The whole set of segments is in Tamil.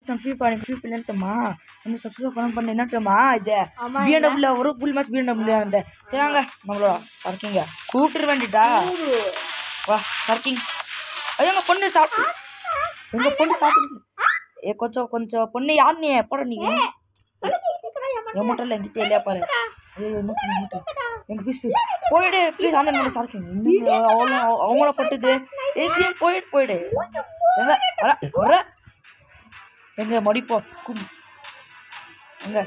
நான் ஃப்ரீ ஃபயர் ஃப்ரீ ஃபயர்ன்ட்டுமா நம்ம சப்ஸ்கிரைப் பண்ண பண்ண என்னட்டுமா இது ஆமா, பிஎன்டபிள்யூ ஒரு ஃபுல் மேட்ச் பிஎன்டபிள்யூ அந்த சரிங்க நம்மளோட சர்க்கிங்க கூப்பிட்டு வேண்டிட்டா வா சர்க்கிங் ஐயோ எங்கள் பொண்ணு சாப்பிட்டு எங்கள் பொண்ணு சாப்பிட்டு ஏ கொஞ்சம் கொஞ்சம் பொண்ணு யார் நீ போட நீ என் மட்டும் என்கிட்ட இல்லையா பாரு ஐயோ என்ன பண்ண மாட்டேன் எங்க ப்ளீஸ் ப்ளீஸ் போயிடு ப்ளீஸ் அந்த மேலே சார்க்கிங் இன்னும் அவ்வளோ அவங்கள பட்டுது ஏசியும் போயிடு போயிடு எங்க வர வர எங்க மடிப்போ கும் எங்க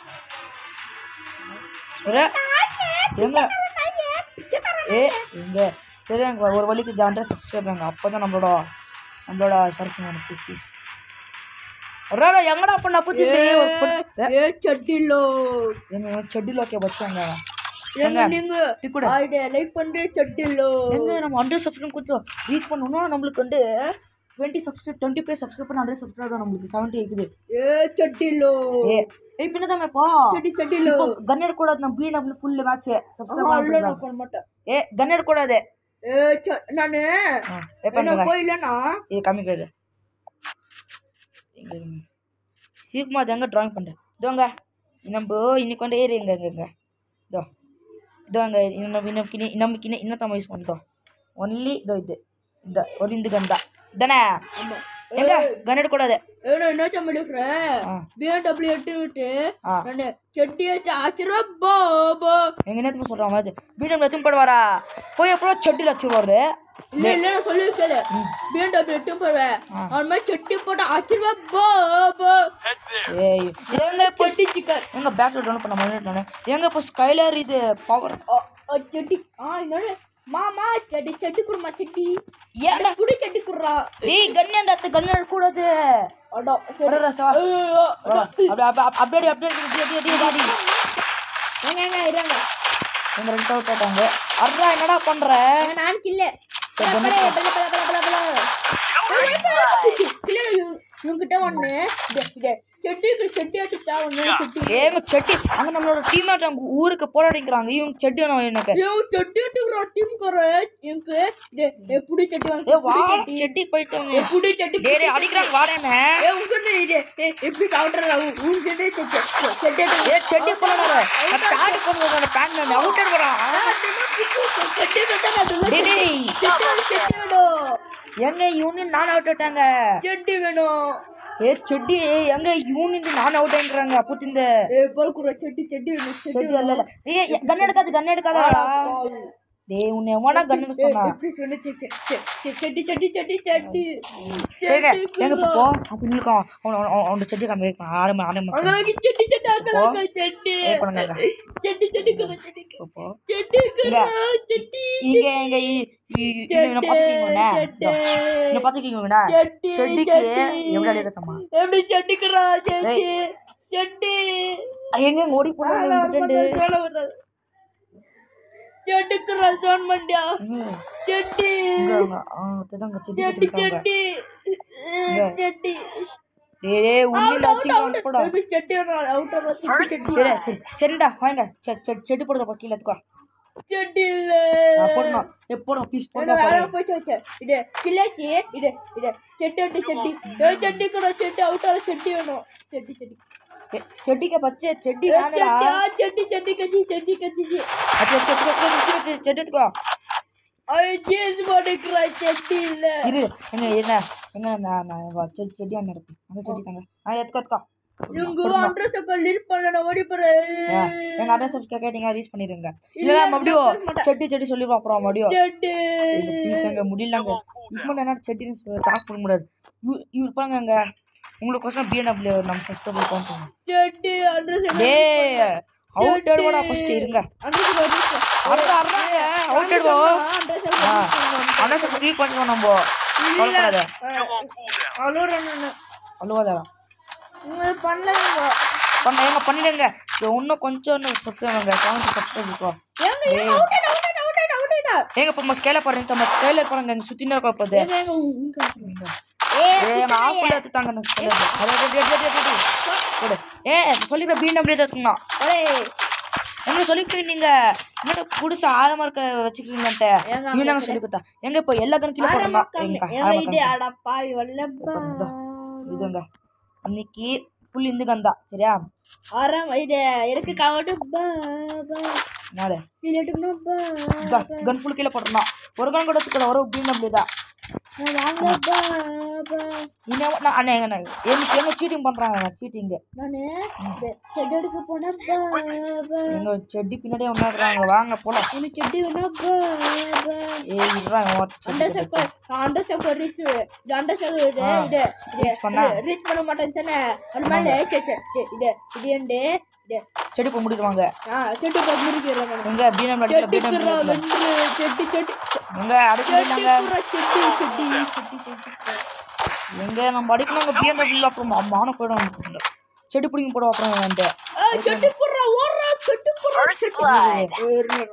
வர எங்க ஏ எங்க சரி எங்க ஒரு வழிக்கு ஜாண்டா சப்ஸ்கிரைப் பண்ணுங்க அப்போ தான் நம்மளோட நம்மளோட சர்க்கிங் ப்ளீஸ் ப்ளீஸ் வர எங்கடா பண்ண புத்தி ఏ చెడ్డీలో எங்க செடியில் வச்சாங்க எங்க நீங்க டிக்குடு ஆயிட லைக் பண்ற செட்டிலோ எங்க நம்ம ஹண்ட்ரட் சப்ஸ்கிரைப் கொஞ்சம் ரீச் பண்ணணும்னா நம்மளுக்கு வந்து டுவெண்ட்டி சப்ஸ்கிரைப் டுவெண்ட்டி பேர் சப்ஸ்கிரைப் பண்ண ஹண்ட்ரட் சப்ஸ்கிரைப் நம்மளுக்கு செவன்ட்டி இருக்குது ఏ చెడ్డీలో ஏ ஏய் பின்னதாமே போ చెడ్డి చెడ్డీలో இப்போ கன் எடுக்கூடாது நம்ம பிஎன்டபிள்யூ ஃபுல் மேட்ச் சப்ஸ்கிரைப் అల్ల பண்ணலாம் నాకు అనమాట ஏ கன் எடுக்கூடாது ఏ నాను ஆ ஏ என்ன பண்ணுங்க போயிலனா இது காமிக்கிறது இங்க இருங்க சீக்கிரமா அது எங்க ட்ராயிங் பண்ணுறேன் இதோங்க நம்ம இன்னைக்கு வந்து ஏறி எங்க எங்க இதோ இதோங்க நம்ம இன்னைக்கு இன்னி- நமக்கு இன்னும் இன்னத்தான் யூஸ் பண்ணிட்டோம் ஒன்லி இதோ இது இந்த ஒரு இந்த கன் தான் தானே ஆமா எங்க கன் எடுக்கூடாது ஏன்னா என்ன சம்பளிக்கிற ஆ பிஎன்டபிள்யூ எட்டு விட்டு ஆ நானு செட்டி வச்சு ஆச்சிரா பாபா எங்க நேரத்துக்கு சொல்கிறான் மாதிரி வீடியோ எத்தும் போடுவாரா போய் அப்புறம் செட்டில் வச்சுருவாரு இல்ல இல்ல நான் சொல்லி வைக்கல பிஎன்டபிள்யூ எட்டு போடுவேன் ஆ. அவன் மாதிரி செட்டி போட்டு ஆச்சிரா பாபா ஏய் எங்க இப்போ செட்டி சிக்கன் எங்க பேக்கில் டவுன் பண்ண மாதிரி நான் எங்க இப்போ ஸ்கைலர் இது பவர் செட்டி ஆ இன்னொன்னு மாமா செட்டி செட்டி குடுமா செட்டி ஏன்டா குடி செட்டி குடுறா டேய் கன் அந்த கன் எடுக்கூடாது அடா வர ரசா அப்படியே அப்படியே அப்படியே அப்படியே அப்படியே அப்படியே ஏங்க ஏங்க இருங்க எங்க ரெண்டு அவுட் ஆட்டாங்க அர்ரா என்னடா பண்ற ஏங்க, நான் கில்ல இவங்கிட்ட ஒண்ணு செட்டி செட்டி அடிச்சா ஒண்ணு செட்டி ஏங்க செட்டி அங்க நம்மளோட டீம் அங்க ஊருக்கு போராடிக்கிறாங்க இவங்க செட்டி வேணும் எனக்கு ஏ செட்டி அடிக்கிற டீம் கர எனக்கு எப்படி செட்டி ஏ வாங்க வா செட்டி போயிட்டாங்க எப்படி செட்டி டேய் டேய், அடிக்கிறாங்க வாடேனே ஏ உங்க இது ஏ, எப்படி கவுண்டர் உங்க செட்டி செட்டி ஏ செட்டி போடாத நான் தாடி போடுறேன் பேண்ட் நான் அவுட் எடுக்கறான் செட்டி செட்டி டேய் டேய் செட்டி வேணும் எங்க யூனியன் நான் அவுட் ஆட்டாங்க செட்டி வேணும் ஏ செட்டி எங்க யூனியன் நான் அவுட் ஆயிடுறாங்க அப்போ இந்த ஏ பல்குற செட்டி செட்டி வேணும் செட்டி இல்ல இல்ல ஏய் கன் எடுக்காது கன் எடுக்காதடா டேய் உன்னை எவனா கன் எடுக்க சொன்னா எப்படி சொன்ன செட்டி செட்டி செட்டி செட்டி செட்டி ஏங்க எங்க இப்போ போ அப்படி நில்லுக்கோ அவன் அவன் அவன் செட்டி காமி ஆரம்பி ஆரம்பி அங்கலாக்கி செட்டி செட்டி அங்கலாக்கி செட்டி ஏ பண்ணுங்க செட்டி செட்டி கர செட்டி இப்போ செட்டி கர செட்டி இங்க எங்க இ- இ- என்ன பாத்துக்கீங்கண்ணா என்ன பாத்துக்கீங்கண்ணா செட்டி செடிக்கு எவ்வளவு அடிக்கத்தம்மா எப்படி செட்டி கரா செட்டி செட்டி எங்க ஓடி போனாங்க செட்டி கரா சோன் மண்டியா செட்டி செடி செட்டி செட்டி செட்டி டேய் டேய் உண்மையில அடிச்சுக்கலாம் போடா எப்படி செட்டி அவுட் ஆஃப் செட்டி சரி சரி சரிடா வாங்க செ- செ- செடி போடுறப்ப கீழே எடுத்துக்கோ செட்டி இல்ல நான் போடணும் ஏ போடணும் பீஸ் என்ன போடுறா வேலை போச்சு வச்சு இது கில்லாச்சி இது இது செட்டி அடி செட்டி ஏ செட்டி கூட செட்டி அவுட் ஆன செட்டி வேணும் செட்டி செட்டி செடிக்கு பச்சை செடி ஏ, வேணடா செட்டி ஆ, செட்டி செட்டி கச்சி செட்டி கச்சி அது செடி செடி செடி எடுத்துக்கோ ஐ சேஸ் பண்ணிக்கிறா செட்டி இல்ல இரு எங்க என்ன எங்க நான் நான் வா, செடி செடி அண்ணன் இருக்கு அந்த செடி தாங்க ஆ எடுத்துக்கோ எடுத்துக்கோ இங்க அட்ரஸ் லீட் பண்ணல ஓடி போற ஆ, எங்க அட்ரஸ் கேட்டீங்க ரீச் பண்ணிடுங்க இல்ல மறுபடியும் செடி செடி சொல்லிடுவோம் அப்புறம் மறுபடியும் செட்டி இல்ல ப்ளீஸ் அங்க முடியலங்க இப்போ என்ன செடின்னு டாக் பண்ண முடியாது இவ- இவர் பாருங்க அங்க உங்களுக்கு கொஸ்டின் பிஎன்டபிள்யூ நம்ம சப்ஸ்கிரைபர் கவுண்ட் பண்ணுவோம் செட்டி அட்ரஸ் டேய் அவுட் எடுவோடா ஃபர்ஸ்ட் இருங்க அட்ரஸ் அடுத்த அறாங்க அவுட் எடுவோம் ஆ அட்ரஸ் கிளிக் பண்ணுவோம் நம்ம கவலைப்படாத அலோரன் அழுவாதா பண்ணல பண்ண ஏங்க பண்ணிடுங்க இது இன்னும் கொஞ்சம் இன்னும் சப்ஸ்கிரைபுங்க செவன்ட்டி சப்ஸ்கிரைப் இருக்கும் ஏங்க ஏங்க அவுட் ஆயிட்டா அவுட் ஆயிட்டா அவுட் ஆயிட்டா அவுட் ஆயிட்டா ஏங்க இப்போ நம்ம ஸ்கேல பாருங்க நம்ம ஸ்கேல பாருங்க எங்க சுத்தினே இருக்க போகுது ஏங்க ஏங்க உங்க ஏங்க ஆப்பிள் எடுத்துட்டாங்க அந்த ஸ்கேல அட அட அட அட அட போடு ஏ சொல்லிப்பேன் பிஎன்டபிள்யூ எடுத்துக்கணும் ஏய் எங்க சொல்லிக்கிறீங்க நீங்க என்னடா புதுசா ஆரமா இருக்க வச்சுக்கிறீங்கன்ட்டு ஏங்க இவன் தாங்க சொல்லி கொடுத்தா எங்க இப்போ எல்லா கணக்கிலும் போடணுமா எங்க ஏங்க இது அட பாவி வல்லப்பா இதுங்க இன்னைக்கு ஃபுல் இந்து கந்தா சரியா ஆறாம் இது எனக்கு காவட்டு பாபா என்னது சிலட்டுனா பாபா கன் ஃபுல் கீழே போட்டுருந்தான் ஒரு கன் கூட வச்சுக்கல ஒரு பிஎம்டபிள்யூ தான் நான் வாங்கல பாபா இன்னும் நான் அண்ணா எங்க எங்க எங்க சீட்டிங் பண்றாங்க சீட்டிங்கு நானு இந்த செடி எடுக்க போனா பாபா எங்க செடி பின்னாடியே ஒன்றாடுறாங்க வாங்க போலாம் எனக்கு செடி வேணா பாபா ஏய் இதுதான் இவன் ஒருத்தன் அண்டர் செடி சக்கர் அண்டர் சக்கர் ரீச் இது அண்டர் சக்கர் இது இது Reach பண்ணா? ரீச் பண்ண மாட்டேன் தானே அது மேல சே சே சே, இது இது எண்டு இது செடி போய் முடிக்குவாங்க ஆ செடி போய் முடிக்கிறாங்க எங்க பிஎம் நடிக்கல செடி பிஎம் குர்ரா வென்று செடி செடி எங்க அடிச்சு செடி குர்ரா செடி செடி செடி செடி எங்க நம்ம அடிக்கணும் பிஎம்டபிள்யூ அப்புறம் மான போயிடும் செடி பிடிங்க போடுவோம் அப்புறம் வந்து ஆ செடி குர்ரா ஓடுறா செடி குர்ரா செடி ஏறு.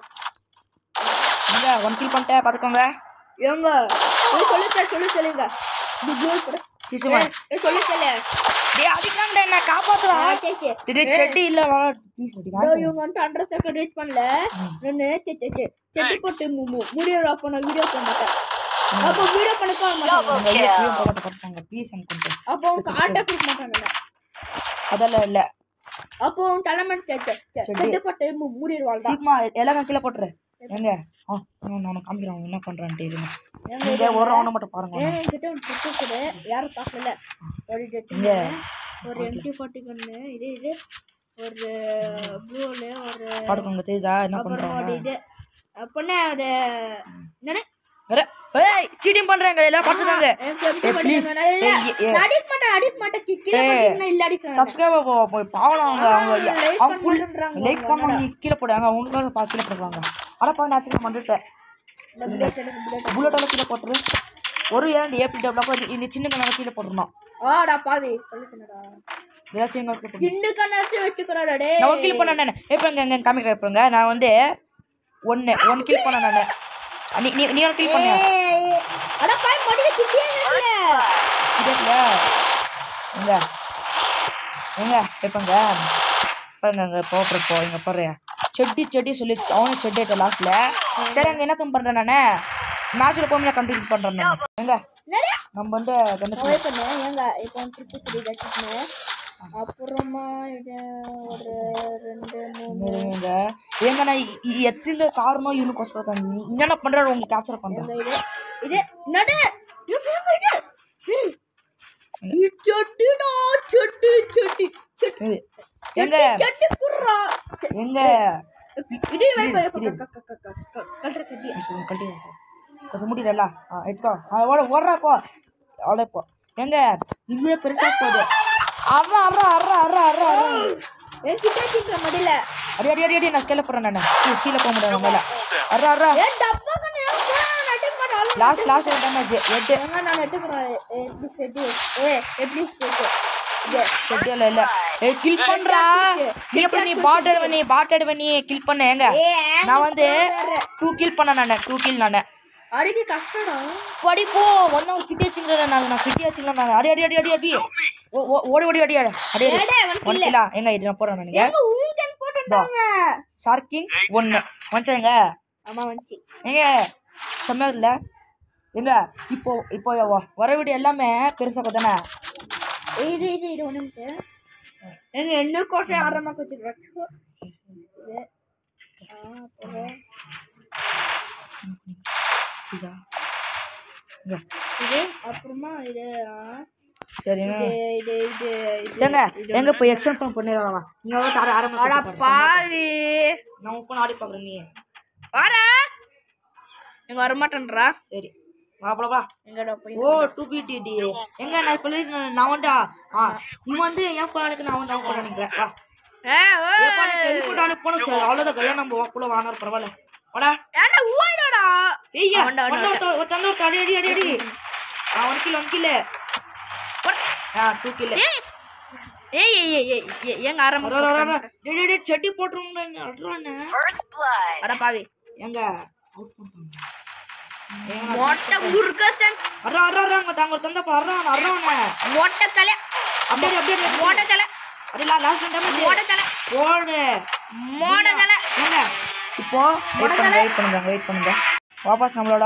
எங்க ஒன் கில் பண்ணிட்டேன் பார்த்துக்கோங்க ஏங்க ஏய், சொல்லு சார் சொல்லு சொல்லுங்க இது ப்ளூ கூட சிசுமா ஏய், சொல்லு சொல்லு டேய் அடிக்கிறான்டா என்ன காப்பாத்துறா ஆ சே சே திடீர் செடி இல்ல வா ப்ளீஸ் அடி இதோ இவங்க வந்துட்டு அண்டர் சக்கர் ரீச் பண்ணல நானு சே சே சே செடி போட்டு மு மு முடியோட அப்போ நான் வீடியோ பண்ண மாட்டேன் அப்போ வீடியோ பண்ணக்க மாட்டேன் உங்க ஐயா பிஎம் போட பார்த்துக்கோங்க ப்ளீஸ் எனக்கு கொஞ்சம் அப்போ உனக்கு ஆட்டோ கொடுக்க மாட்டாங்க நான். அதெல்லாம் இல்ல அப்போ உன் தலைமையில் செடி போட்டு மு மூடிடுவாள் தான் சீக்கிரமா எல்லாம் கீழே போட்டுரு எங்க ஆ நான் உனக்கு காமிக்கிறேன் அவன் என்ன பண்றான்ட்டு இருங்க நீங்க ஒரு ரவுண்ட் மட்டும் பாருங்க ஏன் என்கிட்ட ஒரு செட்டு கூட யாரும் பார்க்கல ஒரு ஜெட்டு இங்க. ஒரு எம்டி ஃபார்ட்டி கண்ணு இது இது ஒரு ப்ளூல ஒரு பாட்டுக்கோங்க தெரியுதா என்ன அப்புறம் பண்றாங்க ஒரு இது அப்போனே ஒரு என்னன்னு வேற ஏய் சீட்டிங் பண்றாங்க எல்லாம் பார்த்துக்கோங்க எனக்கு empty ஏய், please. பண்ணிக்கோங்க. நான் இல்ல. ஏய், ஏய். நான் அடிக்க மாட்டேன் அடிக்க மாட்டேன் கீ- கீழே ஏய். போட்டீங்கன்னா இல்ல அடிக்கிறேன் சப்ஸ்கிரைபர் போ போய் பாவலாம் அவங்க அவங்க like அவங்க ஃபுல் பண்ணுன்றாங்க லைக் பண்ண நீ கீழே போடுவாங்க அவங்களுக்காக பா கீழே போடுவாங்க அட பா நான் திரும்ப வந்துட்டேன் இந்த bullet எனக்கு bullet. புல்லட் எல்லாம் கீழே போட்டுரு ஒரு ஏன் ஏபி டெவலப் இந்த சின்ன கணக்கு கீழே போட்டுருந்தோம் ஆடா பாவி சொல்லிக்கணுடா ஏதாச்சும் எங்களுக்கு போட்டு சின்ன கண்ணாச்சு வச்சுக்கிறாடா டே நான் ஒரு கில் பண்ண நான் இப்போ இங்கே இங்கே காமிக்கிறேன் இப்போங்க நான் வந்து ஒன்று ஒன் கில் பண்ண நான் நீ நீ நீ ஒரு கில் பண்ண அட பாய் மடியில கிட்டியே இல்ல இல்ல எங்க எங்க இப்போங்க பாருங்க அங்கே போடுற போ இங்கே போடுற செடி செடி சொல்லி அவனும் செடி ஆயிட்ட லாஸ்ட்ல சரி அங்கே என்ன பண்ணுறேன் நான் மேட்ச்சில் போய் கண்டினியூ பண்ணுறேன் நான் எங்க நிறைய நம்ம வந்து கண்டு வெயிட் பண்ணு ஏங்க இப்போ வந்து திருப்பி சொல்லி வச்சுக்கணும் அப்புறமா இது ஒரு ரெண்டு மூணு எங்க ஏங்க நான் இ- இ- எத்தனை காரணம் இவனு கொஸ்டின் தான் நீ என்னென்ன பண்ணுறாரு உங்களுக்கு கேப்சர் பண்ணுறேன் இந்த இது இது நடு இது இது இது இது சொட்டுடா சொட்டு சொட்டு சொட்டு எங்க சொட்டு குர்ரா எங்க இது வெயிட் பண்ணு கல்ற கட்டி கட்டி கொஞ்சம் முடியல ஆ எடுத்துக்கோ ஆ ஓட ஓடுறா இப்போ அவ்வளோ இப்போ எங்க இவ்வளோ பெருசாக போகுது அறா அறா அறா அறா அறா அறா என் கிட்ட கிட்ட மடியில அடி அடி அடி அடி நான் ஸ்கேல போகிறேன் நான் கீழே போக முடியாது மேலே அறா அறா ஏ டப்பா கண்ணு நட்டு பண்ணாலும் லாஸ்ட் லாஸ்ட் டேமேஜ் எட்டு ஏங்க நான் நட்டு பண்ணேன் எப்படி செட்டு ஏ எப்படி செட்டு இது செட்டியில் இல்லை ஏய் கில் பண்ணுறா நீ எப்படி நீ பாட்டட் பண்ணி பாட்டட் பண்ணி கில் பண்ண எங்க ஏ நான் வந்து டூ கில் பண்ண நான் டூ கில் நான் அடிக்க கஷ்டம்டா படி போ ஒன்னும் ஒரு கிட்டி வச்சுக்கிறேன் நான் நான் கிட்டி வச்சுக்கலாம் நான் அடி அடி அடி அடி அடி ஓ- ஓ- ஓடி ஓடி அடி அடி அடி அடி ஏடே, உனக்கு ஒன் கிலா எங்க இது நான் போடுறேன் நீங்க எங்க ஊங்கன் போட்டுட்டாங்க ஷார்க்கிங் ஒன்று வந்துச்சா எங்க ஆமா வந்துச்சு எங்க செம்ம இல்ல எங்க இப்போ இப்போ வ- வர வீடு எல்லாமே பெருசா தானே இது இது இது ஒண்ணு இருக்கு. எங்க என்ன கோட்டை ஆரம்பமா வச்சுக்கிறோம் இது ஆ, அப்புறம் இதா இங்க. இது அப்புறமா இது ஆ, சரி இது இது இது இது ஏங்க எங்க போய் எக்ஸாம் பண்ணிடலாம் நீங்க வந்து ஆர அட ஆரம்பிச்சு பாவி நான் உன் ஃபோன் ஆடி பார்க்குறேன் நீ வாடா எங்க வர மாட்டேன்றா சரி வா போல வா எங்கடா போய் ஓ டூ பிடிடி எங்க நான் இப்போ நான் வந்து ஆ நீ வந்து என் ஃபோன் அனுக்கு நான் வந்து அவன் ஃபோன் அனுப்புறேன் வா ஏ ஓ ஏப்பா நீ டெலிஃபோன் அனுப்பணும் சார் அவ்வளோதான் கையா நம்ம வாக்குள்ள வாங்க பரவாயில்ல வாடா ஏன்டா ஊயிடா ஏய் அவன்டா, அவன்டா. ஒருத்தந்த ஒரு அடி அடி அடி அடி ஆ ஒன் கிலோ ஒன் கிலோ ஆ டூ கிலோ ஏய் ஏய் ஏய் ஏய், ஏய் ஏய், எங்க ஆரம்பம் செட்டி போட்டுருங்க அட்றானே அட பாவி எங்க அவுட் பண்ணிட்டாங்க மொட்டை முருகசன் அறா அறா அறாங்க தாங்க ஒரு தந்தப்பா அறான் அறானே மொட்டை தலை அப்படியே அப்படியே மொட்டை தலை அடி லாஸ்ட் டைம் மொட்டை தலை போடு மொட்டை தலை ஏங்க இப்போ வெயிட் பண்ணுங்க வெயிட் பண்ணுங்க வெயிட் பண்ணுங்க வாபஸ் நம்மளோட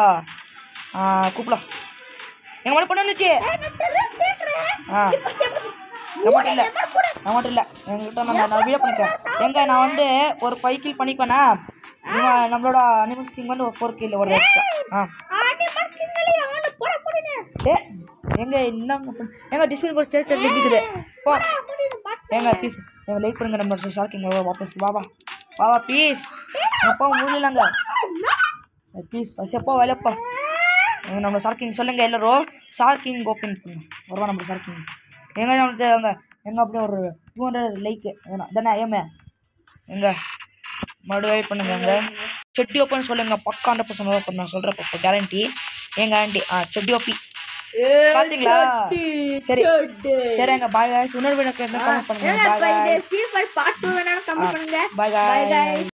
கூப்பிடலாம் எங்க மாதிரி பண்ணுச்சு ஆ நம்மகிட்ட இல்லை நம்மகிட்ட இல்லை எங்ககிட்ட நம்ம நான் வீடியோ பண்ணிக்கிறேன் எங்க நான் வந்து ஒரு ஃபைவ் கில் பண்ணிப்பேனா இவன் நம்மளோட அனிமல்ஸ் கிங் வந்து ஒரு ஃபோர் கில் ஒரு எக்ஸ்ட்ரா ஆ ஆடி மாட்டீங்களே அவனை போட போடுங்க ஏ எங்க என்ன எங்க டிஸ்பிளே போய் ஸ்டேஜ் ஸ்டேஜ் இருக்குது போ ஏங்க ப்ளீஸ் எங்க லைக் பண்ணுங்க நம்ம ஷாக்கிங் வாபஸ் வாவா வாவா ப்ளீஸ் அப்பா முடியலங்க ப்ளீஸ் வசியப்பா வேலைப்பா எங்க நம்ம ஷார்க்கிங் சொல்லுங்க எல்லாரும் ஷார்க்கிங் ஓப்பன் பண்ணுங்க வருவா நம்ம ஷார்க்கிங் எங்க நம்ம எங்க எங்க அப்படியே ஒரு டூ ஹண்ட்ரட் லைக்கு வேணும் தானே ஏமே எங்க மறுபடியும் வெயிட் பண்ணுங்க எங்க செட்டி ஓப்பன் சொல்லுங்க பக்கா ஹண்ட்ரட் பர்சன்ட் ஓப்பன் நான் சொல்கிறேன் பக்கம் கேரண்டி எங்க ஆண்டி ஆ செட்டி ஓப்பி பாத்தீங்களா சரி சரி எங்க பாய் காய்ஸ் இன்னொரு வீடியோ கமெண்ட் பண்ணுங்க பாய் பாட்டு வேணாலும் கம்மி பண்ணுங்க பாய் Bye, காய்ஸ் guys.